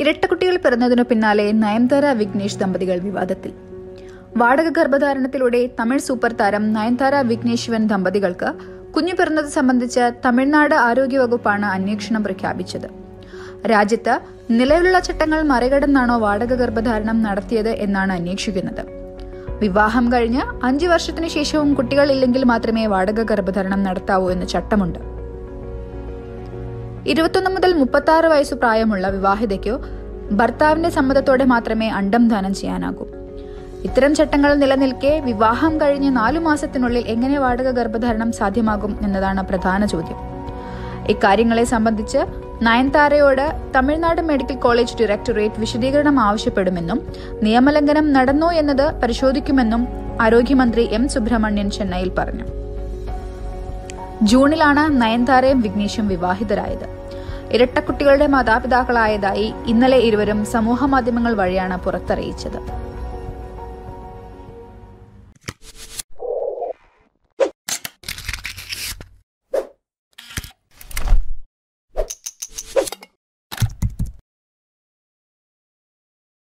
ഇരട്ടക്കുട്ടികൾ പിറന്നതിനു പിന്നാലെ നയൻതാര വിഘ്നേഷ് ദമ്പതികൾ വിവാദത്തിൽ വാടക ഗർഭധാരണത്തിലൂടെ തമിഴ് സൂപ്പർ താരം നയൻതാര വിഘ്നേശ്വൻ ദമ്പതികൾക്ക് കുഞ്ഞു പിറന്നത് സംബന്ധിച്ച് തമിഴ്നാട് ആരോഗ്യവകുപ്പാണ് അന്വേഷണം പ്രഖ്യാപിച്ചത് രാജ്യത്ത് നിലവിലുള്ള ചട്ടങ്ങൾ മറികടന്നാണോ വാടക ഗർഭധാരണം നടത്തിയത് എന്നാണ് അന്വേഷിക്കുന്നത് വിവാഹം കഴിഞ്ഞ് അഞ്ചു വർഷത്തിനു ശേഷവും കുട്ടികളില്ലെങ്കിൽ മാത്രമേ വാടക ഗർഭധാരണം നടത്താവൂ എന്ന് ചട്ടമുണ്ട് ഇരുപത്തൊന്ന് മുതൽ മുപ്പത്തി ആറ് വയസ്സു പ്രായമുള്ള വിവാഹിതയ്ക്കോ ഭർത്താവിന്റെ സമ്മതത്തോടെ മാത്രമേ അണ്ടം ദാനം ചെയ്യാനാകൂ ഇത്തരം ചട്ടങ്ങൾ നിലനിൽക്കെ വിവാഹം കഴിഞ്ഞ് നാലു മാസത്തിനുള്ളിൽ എങ്ങനെ വാടക ഗർഭധാരണം സാധ്യമാകും എന്നതാണ് പ്രധാന ചോദ്യം ഇക്കാര്യങ്ങളെ സംബന്ധിച്ച് നയൻതാരയോട് തമിഴ്നാട് മെഡിക്കൽ കോളേജ് ഡയറക്ടറേറ്റ് വിശദീകരണം ആവശ്യപ്പെടുമെന്നും നിയമലംഘനം നടന്നോ എന്നത് പരിശോധിക്കുമെന്നും ആരോഗ്യമന്ത്രി എം സുബ്രഹ്മണ്യൻ ചെന്നൈയിൽ പറഞ്ഞു ജൂണിലാണ് നയൻതാരയും വിഘ്നേഷും വിവാഹിതരായത് ഇരട്ടക്കുട്ടികളുടെ മാതാപിതാക്കളായതായി ഇന്നലെ ഇരുവരും സമൂഹമാധ്യമങ്ങൾ വഴിയാണ് പുറത്തറിയിച്ചത്